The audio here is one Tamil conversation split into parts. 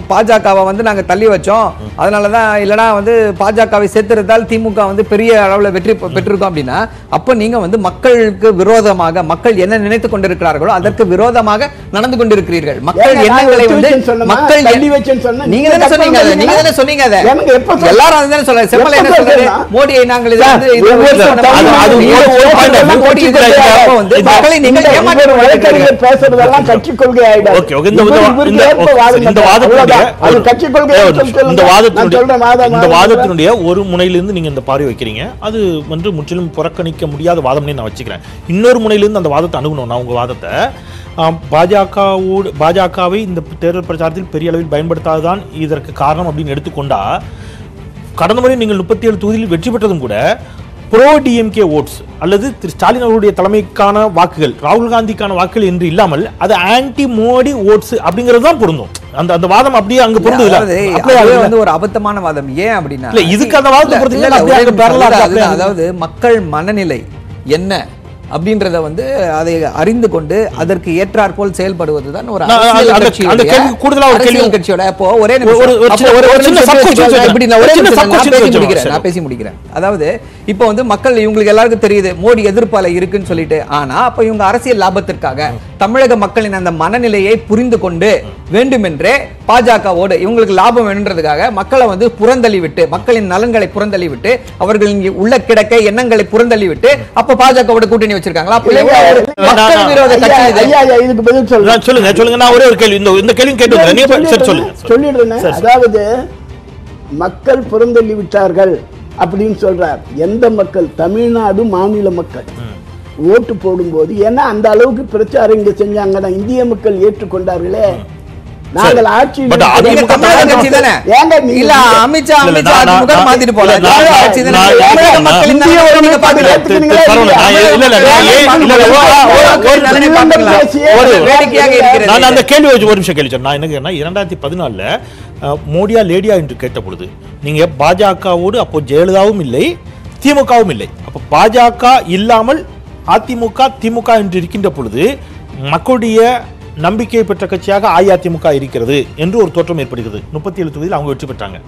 பாஜகவை வந்து நாங்க தள்ளி வச்சோம் அதனாலதான் இல்லனா வந்து பாஜகவை சேர்த்திருந்தால் திமுக வந்து பெரிய அளவுல வெற்றி பெ- பெற்றிருக்கோம் அப்படின்னா அப்ப நீங்க வந்து மக்களுக்கு விரோதமாக மக்கள் என்ன நினைத்துக் கொண்டிருக்கிறார்களோ அதற்கு விரோதமாக நடந்து கொண்டிருக்கிறீர்கள் மக்கள் ஏங்க, நான் எண்ணங்களை ஒத்தி வந்து வச்சேன்னு சொன்னேனா? மக்கள் தள்ளி வச்சேன்னு சொன்னா நீங்க நீங்க தானே சொன்னீங்க அதை, நீங்க தானே சொன்னீங்க அதை எனக்கு எப்ப சொன்ன- எல்லாரும் அதுதானே சொல்றாங்க செம்மலை என்ன எப்ப சொல்றாரு சொன்னா? மோடியை நாங்கள் இது வந்து இது ஒவ்வொரு வந்து தமிழ் அது- அது மாநில ஒரு- ஒரு இளைஞர்கள் point of view. மோடி கட்சி இதுல கொள்கை அப்ப வந்து இந்த- மக்களை நீங்கள் இந்த ஏமாற்றி இவர் வழக்கறிஞர் பேசுறதெல்லாம் கட்சி கொள்கை ஆயிடாது. ஓகே ஓகே இந்த இவர் இந்த- இவருக்கு இந்த- ஏற்ப ஓகே, வாதம் இந்த பண்றாரு. வாதத்தினுடைய அவ்வளவுதான். அது ஒரு- கட்சி கொள்கை ஒரு சொல்லுங்க. நிமிஷம். இந்த நான் வாதத்தினுடைய சொல்றேன் வாதம் இந்த வாதம் வாதத்தினுடைய ஒரு முனையிலிருந்து நீங்க இந்த பார்வை வைக்கிறீங்க அது வந்து முற்றிலும் புறக்கணிக்க முடியாத வாதம்னே நான் வச்சுக்கிறேன் இன்னொரு முனையிலிருந்து அந்த வாதத்தை அணுகணும் நான் உங்க வாதத்தை ஆம், பாஜகவோடு பாஜகவை இந்த தேர்தல் பிரச்சாரத்தில் பெரிய அளவில் பயன்படுத்தாததான் இதற்கு காரணம் அப்படின்னு எடுத்துக்கொண்டா கடந்த முறை நீங்கள் முப்பத்தி ஏழு தொகுதியில் வெற்றி பெற்றதும் கூட ப்ரோ டிஎம்கே ஓட்ஸ் அல்லது திரு ஸ்டாலின் அவர்களுடைய தலைமைக்கான வாக்குகள் ராகுல் காந்திக்கான வாக்குகள் என்று இல்லாமல் அது ஆன்டி மோடி ஓட்ஸ் அப்படிங்கிறது தான் பொருந்தும் அந்த அந்த வாதம் அப்படியே அங்க பொருந்தது அதாவது அதுவே வந்து ஒரு அபத்தமான வாதம் ஏன் அப்படின்னா இல்ல, இதுக்கு அந்த வாதத்தை இல்ல, பொறுத்தீங்கன்னா இல்ல, அப்படியே ஒரே அங்க parallel ஆ நிமிஷம். அப்படியே அதுதான், அதாவது மக்கள் மனநிலை என்ன அப்படின்றத வந்து அதை அறிந்து கொண்டு அதற்கு ஏற்றாற்போல் செயல்படுவதுதான் ஒரு நான் அரசியல் அந்த- கட்சியுடைய- அந்த கேள்வி கூடுதலா ஒரு கேள்வி- அரசியல் கட்சியோட இப்போ ஒரே ஒரு- நிமிஷம். ஒரு- ஒரு அப்போ சின்ன- ஒரு- ஒரு ஒரு சின்ன நிமிஷம் sub question பேசி- வச்சுக்கோங்க. இப்படி நான் ஒரு ஒரே சின்ன நிமிஷம் sub நான் question பேசி வச்சுக்கோங்க. முடிக்கிறேன் நான் சரி. பேசி முடிக்கிறேன் அதாவது இப்போ வந்து மக்கள் இவங்களுக்கு எல்லாருக்கும் தெரியுது மோடி எதிர்ப்பால இருக்குன்னு சொல்லிட்டு ஆனா அப்ப இவங்க அரசியல் லாபத்திற்காக தமிழக மக்களின் அந்த மனநிலையை புரிந்து கொண்டு வேண்டுமென்றே பாஜகவோடு இவங்களுக்கு லாபம் வேணுன்றதுக்காக மக்களை வந்து புறந்தள்ளி விட்டு மக்களின் நலன்களை புறந்தள்ளி விட்டு அவர்களின் உள்ள கிடக்க எண்ணங்களை புறந்தள்ளி விட்டு அப்ப பாஜகவோட கூட்டணி வச்சிருக்காங்களா அப்ப இல்லைங்க, எவ்வளவு ஒரு இல்லைங்க. மக்கள் ஐயா, விரோத கட்சி இது ஐயா, ஐயா, இதுக்கு பதில் சொல்றேன் நான் சொல்லுங்க சொல்லுங்க நான் ஒரே ஒரு கேள்வி இந்த இந்த கேள்வி கேட்டு வந்துடுறேன். நீங்க ப- சரி சொல்லுங்க சொல்லிடுறேன் சரி, சரி. அதாவது மக்கள் புறந்தள்ளி விட்டார்கள் அப்படின்னு சொல்றார் எந்த மக்கள் தமிழ்நாடு மாநில மக்கள் ஓட்டு போடும்போது ஏன்னா அந்த அளவுக்கு பிரச்சாரம் இங்க செஞ்சாங்கன்னா இந்திய மக்கள் ஏற்றுக்கொண்டார்களே நாங்கள் ஆட்சி But அது நீங்க தமிழக கட்சி தானே ஏங்க நீங்க- இல்ல அமித்ஷா இல்ல, அமித்ஷா நான்- அதிமுக நான்- மாத்திட்டு போல இல்ல, நான்- தமிழக கட்சி தானே நான்- தமிழக நான்- மக்களின் இந்திய நலனை நீங்க ஒருமைப்பாடு பாத்துக்கல. ஏத்துக்கிறீங்களா பரவாயில்ல, நான் இல்லையா? இல்ல, இல்ல, நான் ஏன் இல்ல, இல்ல, ஒரு- ஒரு- ஒரு- நலனை பார்க்கல. ஒரு- வேடிக்கையாக இருக்கிறது நான் அந்த கேள்வி வச்சு ஒரு நிமிஷம் கேள்வி சொன்னேன். நான் என்ன கேட்டேன்னா இரண்டாயிரத்தி பதினாலுல அஹ், மோடியா லேடியா என்று கேட்ட பொழுது நீங்க பாஜகவோடு அப்போ ஜெயலலிதாவும் இல்லை திமுகவும் இல்லை அப்போ பாஜக இல்லாமல் அதிமுக திமுக என்று இருக்கின்ற பொழுது மக்களுடைய நம்பிக்கை பெற்ற கட்சியாக அஇஅதிமுக இருக்கிறது என்று ஒரு தோற்றம் ஏற்படுகிறது முப்பத்தி ஏழு தொகுதியில் அவங்க வெற்றி பெற்றாங்க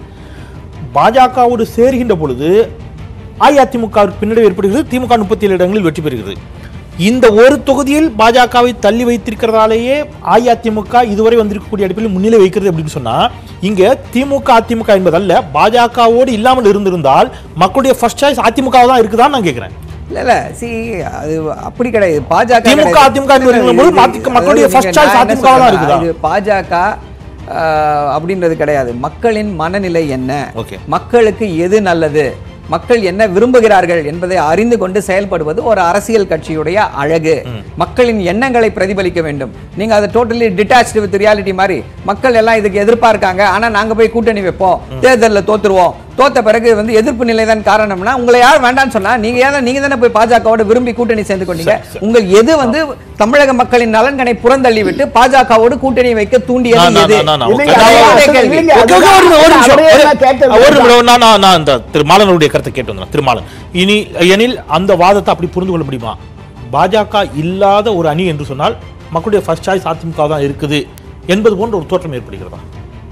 பாஜகவோடு சேர்கின்ற பொழுது அஇஅதிமுக பின்னடைவு ஏற்படுகிறது திமுக முப்பத்தி ஏழு இடங்களில் வெற்றி பெறுகிறது இந்த ஒரு தொகுதியில் பாஜகவை தள்ளி வைத்திருக்கிறதாலேயே அஇஅதிமுக இதுவரை வந்திருக்கக்கூடிய அடிப்படையில் முன்னிலை வைக்கிறது அப்படின்னு சொன்னா இங்க திமுக அதிமுக என்பதல்ல பாஜகவோடு இல்லாமல் இருந்திருந்தால் மக்களுடைய ஃபர்ஸ்ட் சாய்ஸ் அதிமுக தான் இருக்குதான்னு நான் கேட்கிறேன் இல்ல இல்ல சி அது அப்படி கிடையாது பாஜக திமுக, கிடையாது. அதிமுக என்று வரும்போது இது- பாதிக்க- மக்களுடைய அதாவது first நீங்க- choice நான் என்ன அதிமுக வா தான் சொல்றேன்னா, இருக்குதா? இது பாஜக ஆஹ், அப்படின்றது கிடையாது மக்களின் மனநிலை என்ன Okay. மக்களுக்கு எது நல்லது மக்கள் என்ன விரும்புகிறார்கள் என்பதை அறிந்து கொண்டு செயல்படுவது ஒரு அரசியல் கட்சியுடைய அழகு மக்களின் எண்ணங்களை பிரதிபலிக்க வேண்டும் நீங்க அதை டோட்டலி டிட்டாச்டு வித் ரியாலிட்டி மாதிரி மக்கள் எல்லாம் இதுக்கு எதிர்ப்பா இருக்காங்க ஆனா நாங்க போய் கூட்டணி வைப்போம் தேர்தலில் தோத்துருவோம் தோத்த பிறகு வந்து எதிர்ப்பு நிலை தான் காரணம்னா உங்களை யார் வேண்டாம்னு சொன்னா நீங்க ஏன் நீங்க தானே போய் பாஜகவோட விரும்பி கூட்டணி சேர்ந்து கொண்டீங்க உங்கள் எது வந்து தமிழக மக்களின் நலன்களை புறந்தள்ளி விட்டு பாஜகவோடு கூட்டணி வைக்க தூண்டியது நான், நான், எது நான், நான், இல்லைங்க, okay. நான் அதான் ஒரே கேள்வி. இல்லைங்க, ஓகே, ஓகே, ஒரு நிமிஷம், ஒரு நிமிஷம். அவரே ஒரு- நான் கேட்டது ஒரு தான். நிமிஷம், நான் நான் நான் இந்த திருமாலனுடைய கருத்தை கேட்டு வந்தேன் திருமாலன் இனி எனில் அந்த வாதத்தை அப்படி புரிந்து கொள்ள முடியுமா பாஜக இல்லாத ஒரு அணி என்று சொன்னால் மக்களுடைய ஃபர்ஸ்ட் சாய்ஸ் அதிமுக தான் இருக்குது என்பது போன்ற ஒரு தோற்றம் ஏற்படுகிறதா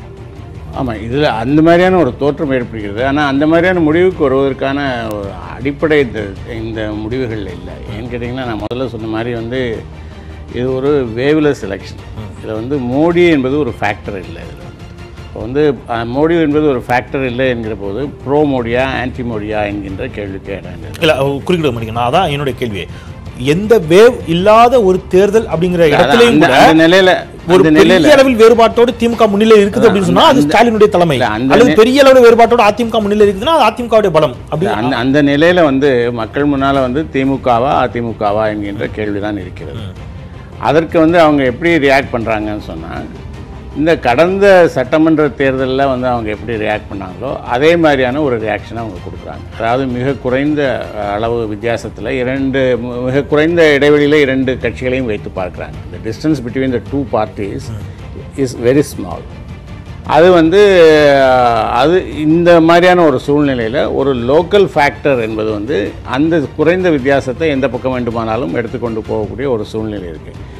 ஆமாம் இதில் அந்த மாதிரியான ஒரு தோற்றம் ஏற்படுகிறது ஆனால் அந்த மாதிரியான முடிவுக்கு வருவதற்கான ஒரு அடிப்படை இந்த இந்த முடிவுகள் இல்லை ஏன்னு கேட்டிங்கன்னா நான் முதல்ல சொன்ன மாதிரி வந்து இது ஒரு வேவ்லெஸ் எலெக்ஷன் இதில் வந்து மோடி என்பது ஒரு ஃபேக்டர் இல்லை இதில் இப்போ வந்து அஹ், மோடி என்பது ஒரு ஃபேக்டர் இல்லை என்கிற போது ப்ரோ மோடியா ஆன்டி மோடியா என்கின்ற கேள்விக்கு இடம் இல்லை இல்ல குறுக்கிட மாட்டீங்க நான் அதான் என்னுடைய கேள்வி எந்த வேவ் இல்லாத ஒரு தேர்தல் அப்படிங்கிற இடத்துலயும் அந்த கூட அந்த நிலையில ஒரு அந்த பெரிய நிலையில அளவில் வேறுபாட்டோடு திமுக முன்னிலை இருக்குது அப்படின்னு சொன்னா அது அந்த- ஸ்டாலினுடைய தலைமை இல்ல, அந்த அல்லது நி- பெரிய அளவில் வேறுபாட்டோடு அதிமுக முன்னிலை இருக்குதுன்னா அது அதிமுகவுடைய பலம் அப்படி அந்த அந்த நிலையில வந்து மக்கள் முன்னால வந்து திமுகவா அதிமுகவா என்கின்ற கேள்விதான் இருக்கிறது அதற்கு வந்து அவங்க எப்படி ரியாக்ட் பண்றாங்கன்னு சொன்னா இந்த கடந்த சட்டமன்ற தேர்தலில் வந்து அவங்க எப்படி ரியாக்ட் பண்ணாங்களோ அதே மாதிரியான ஒரு ரியாக்ஷனை அவங்க கொடுக்குறாங்க அதாவது மிக குறைந்த அஹ், அளவு வித்தியாசத்தில் இரண்டு மு- மிக குறைந்த இடைவெளியில் இரண்டு கட்சிகளையும் வைத்து பார்க்குறாங்க the distance between the two parties is very small அது வந்து அஹ், அது இந்த மாதிரியான ஒரு சூழ்நிலையில் ஒரு லோக்கல் ஃபேக்டர் என்பது வந்து அந்த குறைந்த வித்தியாசத்தை எந்த பக்கம் வேண்டுமானாலும் எடுத்துக்கொண்டு போகக்கூடிய ஒரு சூழ்நிலை இருக்குது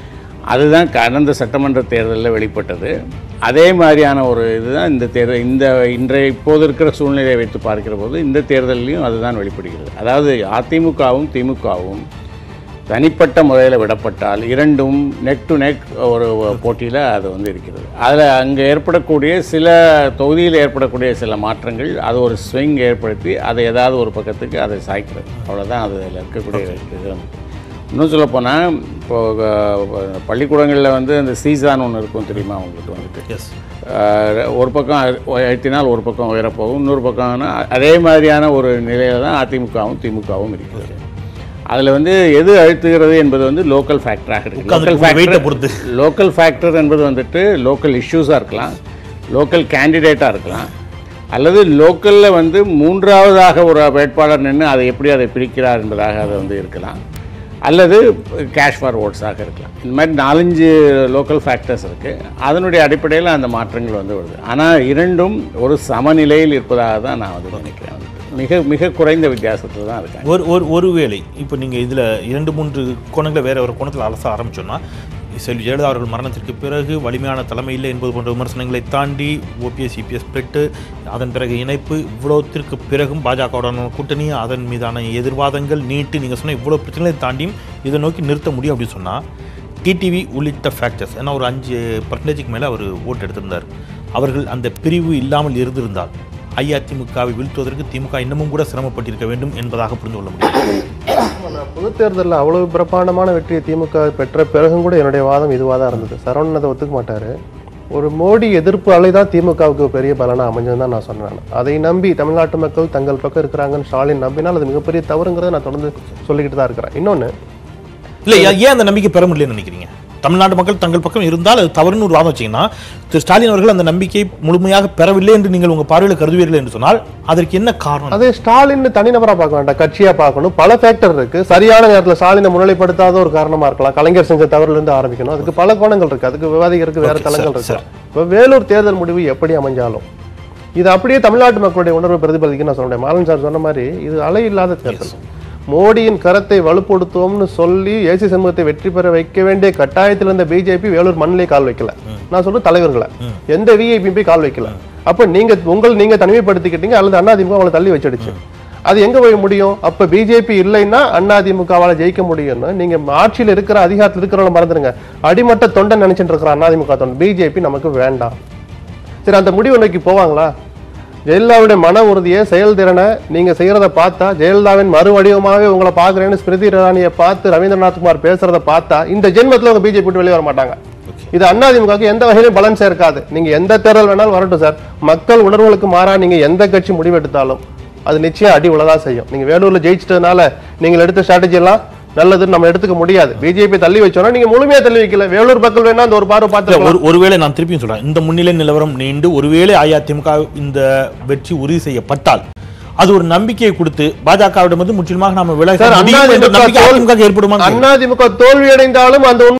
அதுதான் கடந்த சட்டமன்ற தேர்தலில் வெளிப்பட்டது அதே மாதிரியான ஒரு இதுதான் இந்த தேர்தல் இந்த இன்றைய இப்போது இருக்கிற சூழ்நிலையை வைத்து பார்க்கிற போது இந்த தேர்தலையும் அதுதான் வெளிப்படுகிறது அதாவது அதிமுகவும் திமுகவும் தனிப்பட்ட முறையில் விடப்பட்டால் இரண்டும் நெக் டு நெக் ஒரு போட்டியில் அது வந்து இருக்கிறது அதில் அங்கே ஏற்படக்கூடிய சில தொகுதியில் ஏற்படக்கூடிய சில மாற்றங்கள் அது ஒரு ஸ்விங் ஏற்படுத்தி அதை ஏதாவது ஒரு பக்கத்துக்கு அதை சாய்க்கிறது அவ்வளோதான் அதில் இருக்கக்கூடிய இது வந்து. இன்னும் சொல்லப்போனால் இப்போ அஹ், பள்ளிக்கூடங்களில் வந்து அந்த சீசான் ஒன்று இருக்கும் தெரியுமா உங்களுக்கு வந்துட்டு எஸ் ஆஹ் ஒரு பக்கம் அழு- அழுத்தினால் ஒரு பக்கம் உயரப்போகும் இன்னொரு பக்கம்னா அதே மாதிரியான ஒரு நிலையில தான் அதிமுகவும் திமுகவும் இருக்கிறது அதில் வந்து எது அழுத்துகிறது என்பது வந்து லோக்கல் ஃபேக்டராக இருக்கு உட்கார்ந்து லோக்கல் weight-அ பொறுத்து. ஃபேக்டர் லோக்கல் ஃபேக்டர் என்பது வந்துட்டு லோக்கல் இஷ்யூஸாக இருக்கலாம் லோக்கல் கேண்டிடேட்டாக இருக்கலாம் அல்லது லோக்கலில் வந்து மூன்றாவதாக ஒரு வேட்பாளர் நின்று அதை எப்படி அதை பிரிக்கிறார் என்பதாக அது வந்து இருக்கலாம் அல்லது கேஷ் ஃபார் ஓட்ஸாக இருக்கலாம் இந்த மாதிரி நாலஞ்சு லோக்கல் ஃபேக்டர்ஸ் இருக்குது அதனுடைய அடிப்படையில் அந்த மாற்றங்கள் வந்து வருது ஆனால் இரண்டும் ஒரு சமநிலையில் இருப்பதாக தான் நான் வந்து நினைக்கிறேன் வந்து. மிக மிக குறைந்த வித்தியாசத்தில் தான் இருக்காங்க ஒரு ஒரு ஒருவேளை இப்போ நீங்கள் இதில் இரண்டு மூன்று கோணங்களை வேற ஒரு கோணத்தில் அலச ஆரம்பிச்சோம்னா செல்வி ஜெயலலிதா அவர்கள் மரணத்திற்கு பிறகு வலிமையான தலைமை இல்லை என்பது போன்ற விமர்சனங்களை தாண்டி ஓபிஎஸ் சிபிஎஸ் ஸ்பிளிட்டு அதன் பிறகு இணைப்பு இவ்வளோத்திற்கு பிறகும் பாஜகவுடனான கூட்டணி அதன் மீதான எதிர்வாதங்கள் நீட்டு நீங்கள் சொன்ன இவ்வளோ பிரச்சனைகளை தாண்டியும் இதை நோக்கி நிறுத்த முடியும் அப்படின்னு சொன்னால் டிடிவி உள்ளிட்ட ஃபேக்டர்ஸ் ஏன்னா ஒரு அஞ்சு பர்சன்டேஜுக்கு மேலே அவர் ஓட்டு எடுத்திருந்தார் அவர்கள் அந்த பிரிவு இல்லாமல் இருந்திருந்தால் அஇஅதிமுகவை வீழ்த்துவதற்கு திமுக இன்னமும் கூட சிரமப்பட்டிருக்க வேண்டும் என்பதாக புரிந்து கொள்ள முடியும் நான் பொது தேர்தலில் அவ்வளவு பிரமாண்டமான வெற்றியை திமுக பெற்ற பிறகும் கூட என்னுடைய வாதம் இதுவாக தான் இருந்தது சரவணன் அதை ஒத்துக்க மாட்டாரு ஒரு மோடி எதிர்ப்பு அலை தான் திமுகவுக்கு பெரிய பலனா அமைஞ்சதுன்னு தான் நான் சொன்னேன் அதை நம்பி தமிழ்நாட்டு மக்கள் தங்கள் பக்கம் இருக்கிறாங்கன்னு ஸ்டாலின் நம்பினால் அது மிகப்பெரிய தவறுங்கிறத நான் தொடர்ந்து சொல்லிக்கிட்டு தான் இருக்கிறேன் இன்னொன்று இல்லை ஏன் அந்த நம்பிக்கை பெற முடியலன்னு நினைக்கிறீங்க தமிழ்நாட்டு மக்கள் தங்கள் பக்கம் இருந்தால் அது தவறுன்னு ஒரு வாதம் வச்சீங்கன்னா திரு ஸ்டாலின் அவர்கள் அந்த நம்பிக்கையை முழுமையாக பெறவில்லை என்று நீங்கள் உங்கள் பார்வையில் கருதுவீர்கள் என்று சொன்னால் அதற்கு என்ன காரணம் அதே ஸ்டாலின் தனிநபரா பார்க்க வேண்டாம் கட்சியா பார்க்கணும் பல ஃபேக்டர் இருக்கு சரியான நேரத்தில் ஸ்டாலினை முன்னிலைப்படுத்தாத ஒரு காரணமா இருக்கலாம் கலைஞர் செஞ்ச தவறுல இருந்து ஆரம்பிக்கணும் அதுக்கு பல கோணங்கள் இருக்கு அதுக்கு விவாதிக்கிறதுக்கு வேற Okay, தளங்கள் sir, இருக்கு இப்போ வேலூர் தேர்தல் முடிவு எப்படி அமைஞ்சாலும் இது அப்படியே தமிழ்நாட்டு மக்களுடைய உணர்வை பிரதிபலிக்க நான் சொல்றேன் மாலன் சார் சொன்ன மாதிரி இது அலை இல்லாத தேர்தல் மோடியின் கரத்தை வலுப்படுத்துவோம்னு சொல்லி ஏசி சமூகத்தை வெற்றி பெற வைக்க வேண்டிய கட்டாயத்தில் இருந்த பிஜேபி வேலூர் மண்ணிலே கால் வைக்கல நான் சொல்றேன் தலைவர்களை எந்த விஐபி போய் கால் வைக்கல அப்ப நீங்க உங்கள் நீங்க தனிமைப்படுத்திக்கிட்டீங்க அல்லது அதிமுக அவங்களை தள்ளி வச்சிடுச்சு அது எங்க போய் முடியும் அப்ப பிஜேபி இல்லைன்னா அதிமுகவால ஜெயிக்க முடியும்னு நீங்க ஆட்சியில் இருக்கிற அதிகாரத்தில் இருக்கிறவங்க மறந்துடுங்க அடிமட்ட தொண்டன் நினைச்சிட்டு இருக்கிற அதிமுக தொண்டன் பிஜேபி நமக்கு வேண்டாம் சரி அந்த முடிவு நோக்கி போவாங்களா ஜெயலலிதாவுடைய மன உறுதியை செயல்திறனை நீங்க செய்யறத பார்த்தா ஜெயலலிதாவின் மறு வடிவமாகவே உங்களை பாக்குறேன்னு ஸ்மிருதி இரானியை பார்த்து ரவீந்திரநாத் குமார் பேசுறத பார்த்தா இந்த ஜென்மத்துல உங்க பிஜேபி விட்டு வெளியே வர மாட்டாங்க இது அதிமுகவுக்கு எந்த வகையிலும் பலன் சேர்க்காது நீங்க எந்த தேர்தல் வேணாலும் வரட்டும் சார் மக்கள் உணர்வுகளுக்கு மாறா நீங்க எந்த கட்சி முடிவெடுத்தாலும் அது நிச்சயம் அடி உள்ளதா செய்யும் நீங்க வேலூர்ல ஜெயிச்சிட்டதுனால நீங்கள் எடுத்த ஸ்ட்ராட்டஜி எல்லாம் நல்லதுன்னு நம்ம எடுத்துக்க முடியாது பிஜேபி தள்ளி வச்சோம்னா நீங்க முழுமையா தள்ளி வைக்கல வேலூர் மக்கள் வேணா அந்த ஒரு பார்வை இல்ல, பார்த்து ஒரு ஒருவேளை நான் திருப்பியும் சொல்றேன் இந்த முன்னிலை நிலவரம் நீண்டு ஒருவேளை அஇஅதிமுக இந்த வெற்றி உறுதி செய்யப்பட்டால் அது ஒரு நம்பிக்கையை கொடுத்து பாஜகவிடம் வந்து முற்றிலுமாக நாம விலக சார் முடியும் என்ற நம்பிக்கை அதிமுக அதிமுக ஏற்படுமா அதிமுக தோல்வி அடைந்தாலும் அந்த